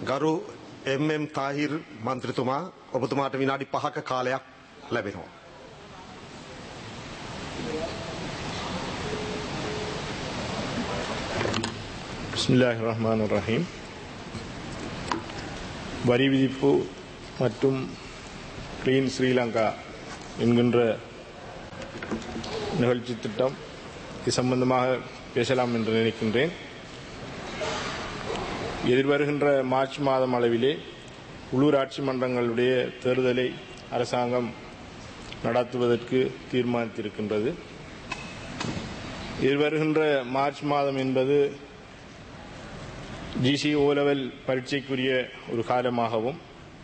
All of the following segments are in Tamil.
ගරු එම්.එම්. තාහිර් මන්ත්‍රතුමා ඔබතුමාට විනාඩි 5ක කාලයක් ලැබෙනවා. பிஸ்மில்லாஹ் ரஹ்மான் ரஹீம் வரி விதிப்பு மற்றும் கிளீன் ஸ்ரீலங்கா என்கின்ற நிகழ்ச்சி திட்டம் இது சம்பந்தமாக பேசலாம் என்று நினைக்கின்றேன் எதிர்வருகின்ற மார்ச் மாதம் அளவிலே உள்ளூராட்சி மன்றங்களுடைய தேர்தலை அரசாங்கம் நடத்துவதற்கு தீர்மானித்திருக்கின்றது எதிர்வருகின்ற மார்ச் மாதம் என்பது ஜிசி ஓ லெவல் பரீட்சைக்குரிய ஒரு காலமாகவும்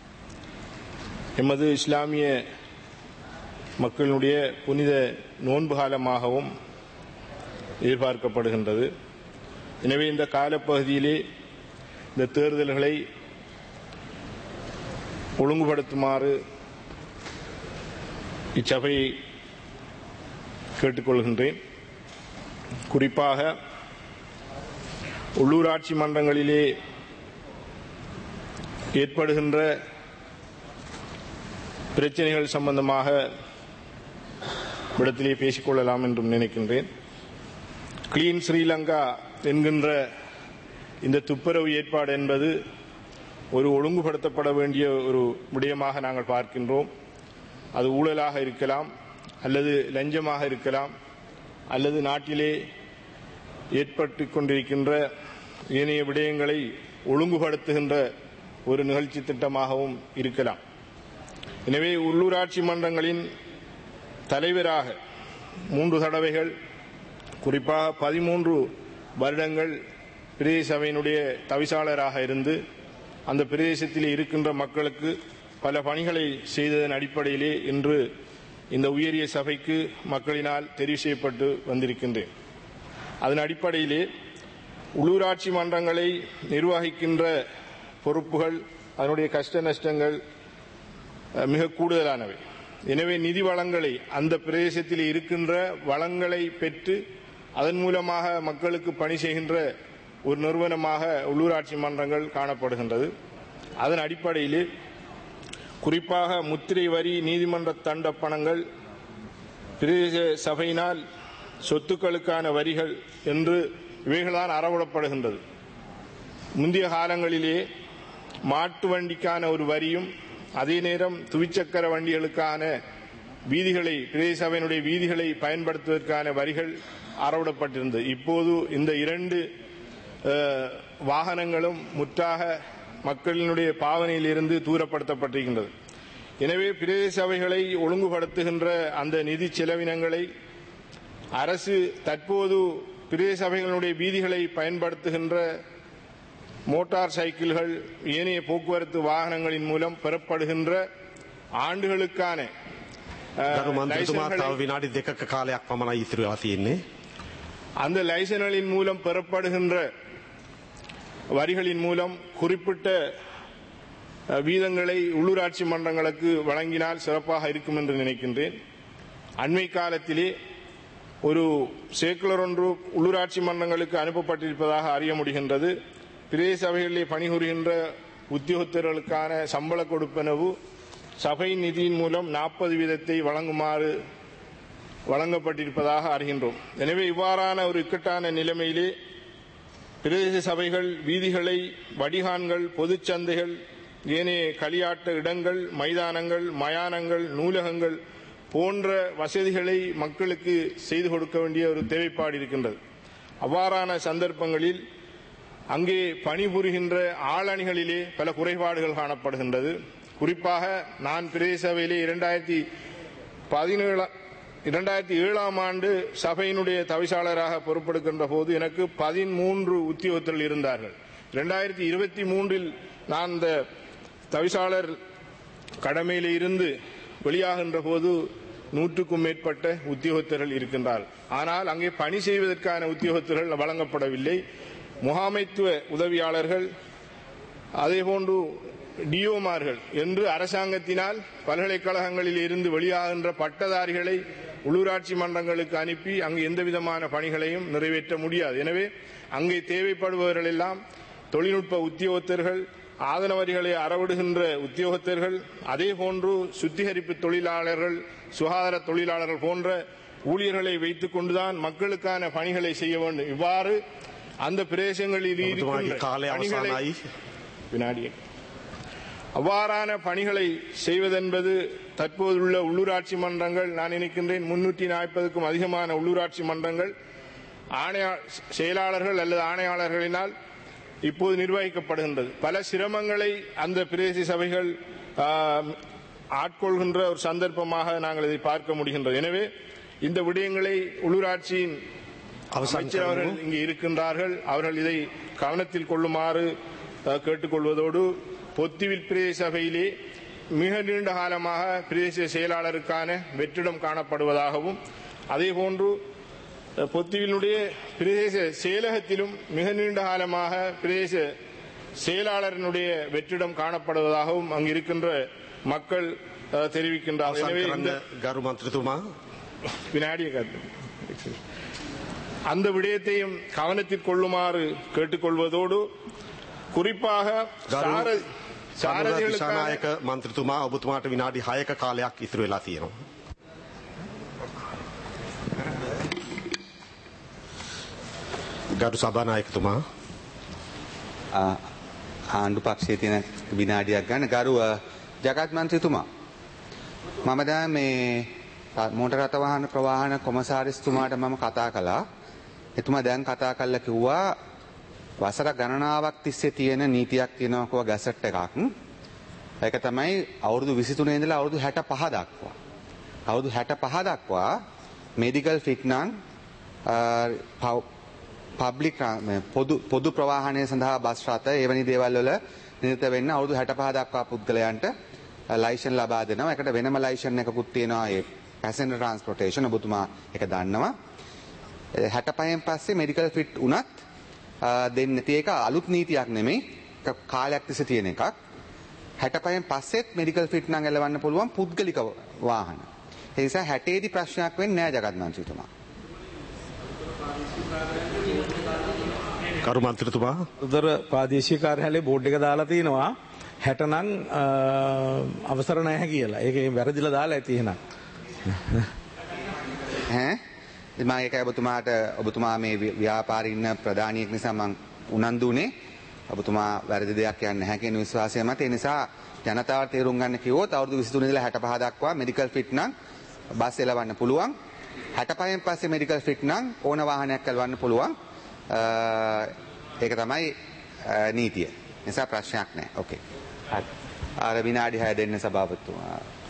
எமது இஸ்லாமிய மக்களுடைய புனித நோன்பு காலமாகவும் எதிர்பார்க்கப்படுகின்றது எனவே இந்த காலப்பகுதியிலே இந்த தேர்தல்களை ஒழுங்குபடுத்துமாறு இச்சபையை கேட்டுக்கொள்கின்றேன் குறிப்பாக உள்ளூராட்சி மன்றங்களிலே ஏற்படுகின்ற பிரச்சனைகள் சம்பந்தமாக இடத்திலே பேசிக்கொள்ளலாம் என்றும் நினைக்கின்றேன் கிளீன் ஸ்ரீலங்கா என்கின்ற இந்த துப்புரவு ஏற்பாடு என்பது ஒரு ஒழுங்குபடுத்தப்பட வேண்டிய ஒரு விடயமாக நாங்கள் பார்க்கின்றோம் அது ஊழலாக இருக்கலாம் அல்லது லஞ்சமாக இருக்கலாம் அல்லது நாட்டிலே ஏற்பட்டு கொண்டிருக்கின்ற ஏனைய விடயங்களை ஒழுங்குபடுத்துகின்ற ஒரு நிகழ்ச்சி திட்டமாகவும் இருக்கலாம் எனவே உள்ளூராட்சி மன்றங்களின் தலைவராக மூன்று தடவைகள் குறிப்பாக பதிமூன்று வருடங்கள் பிரதேச சபையினுடைய தவிசாளராக இருந்து அந்த பிரதேசத்தில் இருக்கின்ற மக்களுக்கு பல பணிகளை செய்ததன் அடிப்படையிலே இன்று இந்த உயரிய சபைக்கு மக்களினால் தெரிவு செய்யப்பட்டு வந்திருக்கின்றேன் அதன் அடிப்படையிலே உள்ளூராட்சி மன்றங்களை நிர்வகிக்கின்ற பொறுப்புகள் அதனுடைய கஷ்ட நஷ்டங்கள் மிக கூடுதலானவை எனவே நிதி வளங்களை அந்த பிரதேசத்தில் இருக்கின்ற வளங்களை பெற்று அதன் மூலமாக மக்களுக்கு பணி செய்கின்ற ஒரு நிறுவனமாக உள்ளூராட்சி மன்றங்கள் காணப்படுகின்றது அதன் அடிப்படையிலே குறிப்பாக முத்திரை வரி நீதிமன்ற தண்ட பணங்கள் பிரதேச சபையினால் சொத்துக்களுக்கான வரிகள் என்று இவைகள்தான் அறவிடப்படுகின்றது முந்தைய காலங்களிலே மாட்டு வண்டிக்கான ஒரு வரியும் அதே நேரம் துவிச்சக்கர வண்டிகளுக்கான வீதிகளை பிரதேச சபையினுடைய வீதிகளை பயன்படுத்துவதற்கான வரிகள் அறவிடப்பட்டிருந்தது இப்போது இந்த இரண்டு வாகனங்களும் முற்றாக மக்களினுடைய பாவனையிலிருந்து தூரப்படுத்தப்பட்டிருக்கின்றது எனவே பிரதேச சபைகளை ஒழுங்குபடுத்துகின்ற அந்த நிதி செலவினங்களை அரசு தற்போது பிரதேச சபைகளுடைய வீதிகளை பயன்படுத்துகின்ற மோட்டார் சைக்கிள்கள் ஏனைய போக்குவரத்து வாகனங்களின் மூலம் பெறப்படுகின்ற ஆண்டுகளுக்கான ගරු මන්ත්‍රතුමා තව විනාඩි දෙකක කාලයක් පමණයි ඉතිරිලා තියෙන්නේ. அந்த லைசன்களின் மூலம் பெறப்படுகின்ற வரிகளின் மூலம் குறிப்பிட்ட வீதங்களை உள்ளூராட்சி மன்றங்களுக்கு வழங்கினால் சிறப்பாக இருக்கும் என்று நினைக்கின்றேன் அண்மை காலத்திலே ஒரு சேக்குலர் ஒன்று உள்ளூராட்சி மன்றங்களுக்கு அனுப்பப்பட்டிருப்பதாக அறிய முடிகின்றது பிரதேச சபைகளிலே பணிபுரிகின்ற உத்தியோகத்தர்களுக்கான சம்பள கொடுப்பனவு சபை நிதியின் மூலம் நாற்பது வீதத்தை வழங்குமாறு வழங்கப்பட்டிருப்பதாக அறிகின்றோம் எனவே இவ்வாறான ஒரு இக்கட்டான நிலைமையிலே பிரதேச சபைகள் வீதிகளை வடிகான்கள் பொதுச் சந்தைகள் ஏனைய களியாட்ட இடங்கள் மைதானங்கள் மயானங்கள் நூலகங்கள் போன்ற வசதிகளை மக்களுக்கு செய்து கொடுக்க வேண்டிய ஒரு தேவைப்பாடு இருக்கின்றது அவ்வாறான சந்தர்ப்பங்களில் அங்கே பணிபுரிகின்ற ஆளணிகளிலே பல குறைபாடுகள் காணப்படுகின்றது குறிப்பாக நான் பிரதேச சபையிலே இரண்டாயிரத்தி பதினேழாம் இரண்டாயிரத்தி ஏழாம் ஆண்டு சபையினுடைய தவிசாளராக பொறுப்பெடுக்கின்ற போது எனக்கு பதிமூன்று உத்தியோகத்தர்கள் இருந்தார்கள் இரண்டாயிரத்தி இருபத்தி மூன்றில் நான் இந்த தவிசாளர் கடமையில் இருந்து வெளியாகின்ற போது நூற்றுக்கும் மேற்பட்ட உத்தியோகத்தர்கள் இருக்கின்றார் ஆனால் அங்கே பணி செய்வதற்கான உத்தியோகத்தர்கள் வழங்கப்படவில்லை முகாமைத்துவ உதவியாளர்கள் அதேபோன்று டிஓமார்கள் என்று அரசாங்கத்தினால் பல்கலைக்கழகங்களில் இருந்து வெளியாகின்ற பட்டதாரிகளை உள்ளூராட்சி மன்றங்களுக்கு அனுப்பி அங்கு எந்த விதமான பணிகளையும் நிறைவேற்ற முடியாது எனவே அங்கே தேவைப்படுபவர்கள் எல்லாம் தொழில்நுட்ப உத்தியோகத்தர்கள் ஆதன வரிகளை அறவிடுகின்ற உத்தியோகத்தர்கள் அதே போன்று சுத்திகரிப்பு தொழிலாளர்கள் சுகாதார தொழிலாளர்கள் போன்ற ஊழியர்களை வைத்துக் கொண்டுதான் மக்களுக்கான பணிகளை செய்ய வேண்டும் இவ்வாறு அந்த பிரதேசங்களில் ඔබතුමාගේ இருக்கின்ற කාලය பணிகளை අවසානයි. வினாடியே அவ்வாறான பணிகளை செய்வதென்பது தற்போதுள்ள உள்ளூராட்சி மன்றங்கள் நான் நினைக்கின்றேன் முன்னூற்றி நாற்பதுக்கும் அதிகமான உள்ளூராட்சி மன்றங்கள் ஆணையா செயலாளர்கள் அல்லது ஆணையாளர்களினால் இப்போது நிர்வகிக்கப்படுகின்றது பல சிரமங்களை அந்த பிரதேச சபைகள் ஆம், ஆட்கொள்கின்ற ஒரு சந்தர்ப்பமாக நாங்கள் இதை பார்க்க முடிகின்றது எனவே இந்த விடயங்களை உள்ளூராட்சியின் අවසන් அமைச்சர் அவர்கள் කරමු. இங்கே இருக்கின்றார்கள் அவர்கள் இதை கவனத்தில் கொள்ளுமாறு அஹ், கேட்டுக்கொள்வதோடு பொத்திவில் பிரதேச சபையிலே மிக நீண்ட காலமாக பிரதேச செயலாளருக்கான வெற்றிடம் காணப்படுவதாகவும் அதேபோன்று அஹ், பொத்திவினுடைய பிரதேச செயலகத்திலும் மிக நீண்ட காலமாக பிரதேச செயலாளரினுடைய வெற்றிடம் காணப்படுவதாகவும் அங்கு இருக்கின்ற மக்கள் அஹ், தெரிவிக்கின்றார்கள் අවසන් எனவே කරන්න இந்த ගරු මන්ත්‍රතුමා வினாடிய கருத்து அந்த விடயத்தையும் கவனத்தில் கொள்ளுமாறு கேட்டுக்கொள்வதோடு குறிப்பாக ගරු சார- කරුණ சாரதிகளுக்கான දිසානායක මන්ත්‍රතුමා ඔබතුමාට විනාඩි 6ක කාලයක් ඉතුරු වෙලා තියෙනවා. ගරු සභානායකතුමා ආ, ආණ්ඩු පක්ෂයේ තියෙන විනාඩියක් ගන්න ගරුව ජගත් මන්ත්‍රීතුමා මම දැන් මේ ර- මෝටර් රථ වාහන ප්‍රවාහන කොමසාරිස්තුමාට මම කතා කළා එතුමා දැන් කතා කරලා කිව්වා වසර ගණනාවක් තිස්සේ තියෙන නීතියක් තියෙනවා කව ගැසට් එකක් ඒක තමයි අවුරුදු 23 ඉඳලා අවුරුදු 65 දක්වා අවුරුදු 65 දක්වා මෙඩිකල් ෆිට් නම් පබ්ලික් පොදු පොදු ප්‍රවාහනය සඳහා බස් රථ එවැනි දේවල් වල නිරත වෙන්න අවුරුදු 65 දක්වා පුද්ගලයන්ට ලයිසන් ලබා දෙනවා. ඒකට වෙනම ලයිසන් එකකුත් තියෙනවා ඒ පැසෙන්ජර් ට්‍රාන්ස්පෝර්ටේෂන් ඔබතුමා ඒක දන්නවා. 65න් පස්සේ මෙඩිකල් ෆිට් උනත් දෙන්නේ නැති එක අලුත් නීතියක් නෙමෙයි. ඒක කාලයක් තිස්සේ තියෙන එකක්. 65න් පස්සෙත් මෙඩිකල් ෆිට් නම් එලවන්න පුළුවන් පුද්ගලික වාහන. ඒ නිසා 60 දී ප්‍රශ්නයක් වෙන්නේ නැහැ ජගත් මන්ත්‍රීතුමා. ගරු මන්ත්‍රතුමා උදර ප්‍රාදේශීය කාර්යාලයේ බෝඩ් එක දාලා තිනවා 60 නම් අ, අවසර නැහැ කියලා. ඒක වැරදිලා දාලා ඇති එහෙනම්. ඈ මම ඒක ඔබතුමාට ඔබතුමා මේ ව්‍ය- ව්‍යාපාරේ ඉන්න ප්‍රධානියෙක් නිසා මම උනන්දු වුණේ ඔබතුමා වැරදි දෙයක් කියන්නේ නැහැ කියන විශ්වාසය මත ඒ නිසා ජනතාවට තේරුම් ගන්න කිව්වොත් අවුරුදු 23 ඉඳලා 65 දක්වා මෙඩිකල් ෆිට් නම් බස් එලවන්න පුළුවන් 65න් පස්සේ මෙඩිකල් ෆිට් නම් ඕන වාහනයක් එලවන්න පුළුවන් අ, ඒක තමයි අ, නීතිය නිසා ප්‍රශ්නයක් නැහැ ඕකේ හරි අර විනාඩි 6 දෙන්න සභාපතිතුමා